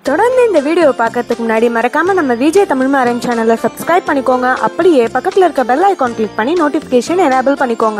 தொடர்ந்து இந்த வீடியோ பார்க்கறதுக்கு முன்னாடி மறக்காம நம்ம விஜய் தமிழ் மாறன் சேனலை சப்ஸ்கிரைப் பண்ணிக்கோங்க அப்படியே பக்கத்தில் இருக்க பெல் ஐகான் கிளிக் பண்ணி நோட்டிஃபிகேஷன் எனேபிள் பண்ணிக்கோங்க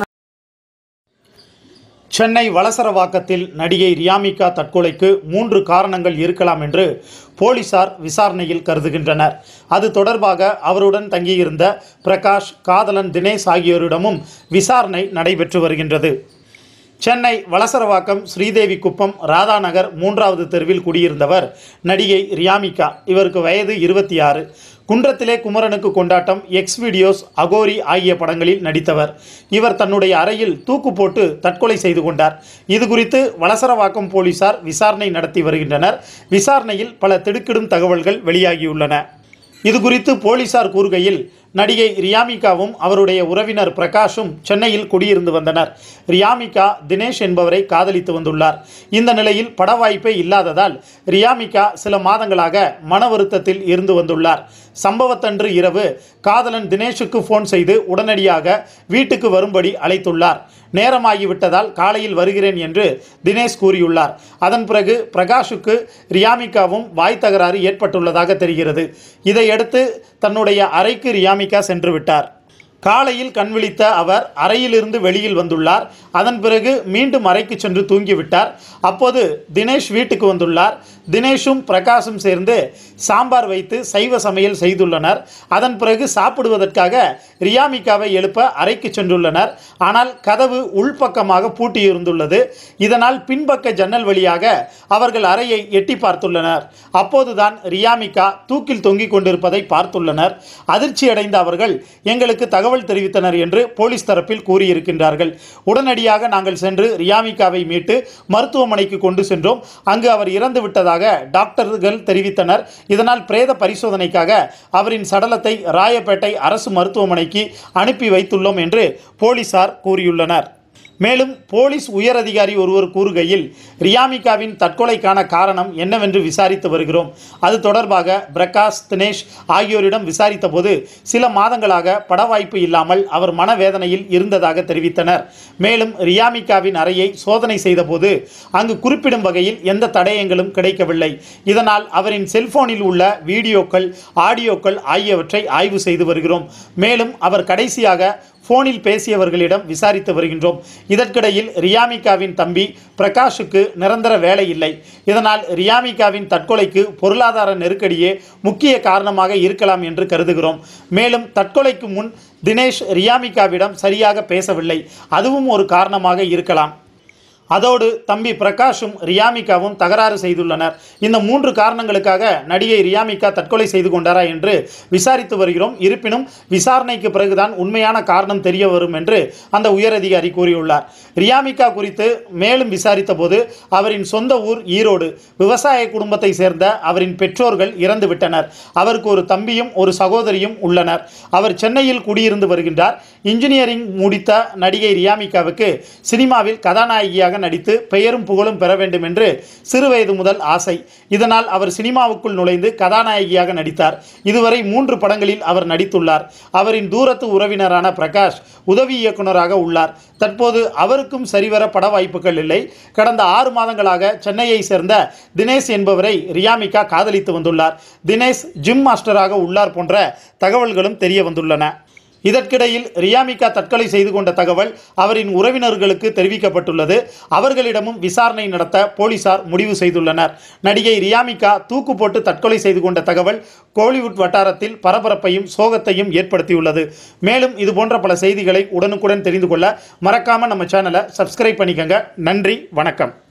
சென்னை வலசரவாக்கத்தில் நடிகை ரியாமிகா தற்கொலைக்கு மூன்று காரணங்கள் இருக்கலாம் என்று போலீசார் விசாரணையில் கருதுகின்றனர் அது தொடர்பாக அவருடன் தங்கியிருந்த பிரகாஷ் காதலன் தினேஷ் ஆகியோரிடமும் விசாரணை நடைபெற்று வருகின்றது சென்னை வலசரவாக்கம் ஸ்ரீதேவி குப்பம் ராதாநகர் மூன்றாவது தெருவில் குடியிருந்தவர் நடிகை ரியாமிகா இவருக்கு வயது இருபத்தி ஆறு குன்றத்திலே குமரனுக்கு கொண்டாட்டம் எக்ஸ் வீடியோஸ் அகோரி ஆகிய படங்களில் நடித்தவர் இவர் தன்னுடைய அறையில் தூக்கு போட்டு தற்கொலை செய்து கொண்டார் இது குறித்து வலசரவாக்கம் போலீசார் விசாரணை நடத்தி வருகின்றனர் விசாரணையில் பல திடுக்கிடும் தகவல்கள் வெளியாகியுள்ளன இது குறித்து போலீசார் கூறுகையில் நடிகை ரியாமிகாவும் அவருடைய உறவினர் பிரகாஷும் சென்னையில் குடியிருந்து வந்தனர் ரியாமிகா தினேஷ் என்பவரை காதலித்து வந்துள்ளார் இந்த நிலையில் பட வாய்ப்பே இல்லாததால் ரியாமிகா சில மாதங்களாக மன வருத்தத்தில் இருந்து வந்துள்ளார் சம்பவத்தன்று இரவு காதலன் தினேஷுக்கு ஃபோன் செய்து உடனடியாக வீட்டுக்கு வரும்படி அழைத்துள்ளார் நேரமாகிவிட்டதால் காலையில் வருகிறேன் என்று தினேஷ் கூறியுள்ளார் அதன் பிறகு பிரகாஷுக்கு ரியாமிகாவும் வாய் தகராறு ஏற்பட்டுள்ளதாக தெரிகிறது இதையடுத்து தன்னுடைய அறைக்கு ரியாமிகா சென்று விட்டார் காலையில் கண் விழித்த அவர் அறையிலிருந்து வெளியில் வந்துள்ளார் அதன் பிறகு மீண்டும் அறைக்கு சென்று தூங்கிவிட்டார் அப்போது தினேஷ் வீட்டுக்கு வந்துள்ளார் தினேஷும் பிரகாஷும் சேர்ந்து சாம்பார் வைத்து சைவ சமையல் செய்துள்ளனர் அதன் பிறகு சாப்பிடுவதற்காக ரியாமிகாவை எழுப்ப அறைக்கு சென்றுள்ளனர் ஆனால் கதவு உள்பக்கமாக பூட்டியிருந்துள்ளது இதனால் பின்பக்க ஜன்னல் வழியாக அவர்கள் அறையை எட்டி பார்த்துள்ளனர் அப்போதுதான் ரியாமிகா தூக்கில் தொங்கிக் கொண்டிருப்பதை பார்த்துள்ளனர் அதிர்ச்சியடைந்த அவர்கள் எங்களுக்கு தகவல் தெரிவித்தனர் என்று போலீஸ் தரப்பில் கூறியிருக்கின்றார்கள் உடனடியாக நாங்கள் சென்று ரியாமிகாவை மீட்டு மருத்துவமனைக்கு கொண்டு சென்றோம் அங்கு அவர் இறந்து விட்டதாக டாக்டர்கள் தெரிவித்தனர் இதனால் பிரேத பரிசோதனைக்காக அவரின் சடலத்தை ராயப்பேட்டை அரசு மருத்துவமனைக்கு அனுப்பி வைத்துள்ளோம் என்று போலீசார் கூறியுள்ளனர் மேலும் போலீஸ் உயரதிகாரி ஒருவர் கூறுகையில் ரியாமிகாவின் தற்கொலைக்கான காரணம் என்னவென்று விசாரித்து வருகிறோம் அது தொடர்பாக பிரகாஷ் தினேஷ் ஆகியோரிடம் விசாரித்த போது சில மாதங்களாக பட வாய்ப்பு இல்லாமல் அவர் மனவேதனையில் இருந்ததாக தெரிவித்தனர் மேலும் ரியாமிகாவின் அறையை சோதனை செய்தபோது அங்கு குறிப்பிடும் வகையில் எந்த தடயங்களும் கிடைக்கவில்லை இதனால் அவரின் செல்போனில் உள்ள வீடியோக்கள் ஆடியோக்கள் ஆகியவற்றை ஆய்வு செய்து வருகிறோம் மேலும் அவர் கடைசியாக போனில் பேசியவர்களிடம் விசாரித்து வருகின்றோம் இதற்கிடையில் ரியாமிகாவின் தம்பி பிரகாஷுக்கு நிரந்தர வேலை இல்லை இதனால் ரியாமிகாவின் தற்கொலைக்கு பொருளாதார நெருக்கடியே முக்கிய காரணமாக இருக்கலாம் என்று கருதுகிறோம் மேலும் தற்கொலைக்கு முன் தினேஷ் ரியாமிகாவிடம் சரியாக பேசவில்லை அதுவும் ஒரு காரணமாக இருக்கலாம் அதோடு தம்பி பிரகாஷும் ரியாமிகாவும் தகராறு செய்துள்ளனர் இந்த மூன்று காரணங்களுக்காக நடிகை ரியாமிகா தற்கொலை செய்து கொண்டாரா என்று விசாரித்து வருகிறோம் இருப்பினும் விசாரணைக்கு பிறகுதான் உண்மையான காரணம் தெரிய வரும் என்று அந்த உயரதிகாரி கூறியுள்ளார் ரியாமிகா குறித்து மேலும் விசாரித்த போது அவரின் சொந்த ஊர் ஈரோடு விவசாய குடும்பத்தை சேர்ந்த அவரின் பெற்றோர்கள் இறந்து விட்டனர் அவருக்கு ஒரு தம்பியும் ஒரு சகோதரியும் உள்ளனர் அவர் சென்னையில் குடியிருந்து வருகின்றார் இன்ஜினியரிங் முடித்த நடிகை ரியாமிகாவுக்கு சினிமாவில் கதாநாயகியாக நடித்து பெயரும் புகழும் பெற வேண்டும் என்று சிறுவயது முதல் ஆசை இதனால் அவர் சினிமாவுக்குள் நுழைந்து கதாநாயகியாக நடித்தார் இதுவரை மூன்று படங்களில் அவர் நடித்துள்ளார் அவரின் தூரத்து உறவினரான பிரகாஷ் உதவி இயக்குனராக உள்ளார் தற்போது அவருக்கும் சரிவர பட வாய்ப்புகள் இல்லை கடந்த ஆறு மாதங்களாக சென்னையை சேர்ந்த தினேஷ் என்பவரை ரியாமிகா காதலித்து வந்துள்ளார் தினேஷ் ஜிம் மாஸ்டராக உள்ளார் போன்ற தகவல்களும் தெரிய வந்துள்ளன இதற்கிடையில் ரியாமிகா தற்கொலை செய்து கொண்ட தகவல் அவரின் உறவினர்களுக்கு தெரிவிக்கப்பட்டுள்ளது அவர்களிடமும் விசாரணை நடத்த போலீசார் முடிவு செய்துள்ளனர் நடிகை ரியாமிகா தூக்கு போட்டு தற்கொலை செய்து கொண்ட தகவல் கோலிவுட் வட்டாரத்தில் பரபரப்பையும் சோகத்தையும் ஏற்படுத்தியுள்ளது மேலும் இது போன்ற பல செய்திகளை உடனுக்குடன் தெரிந்து கொள்ள மறக்காம நம்ம சேனலை சப்ஸ்கிரைப் பண்ணிக்கங்க நன்றி வணக்கம்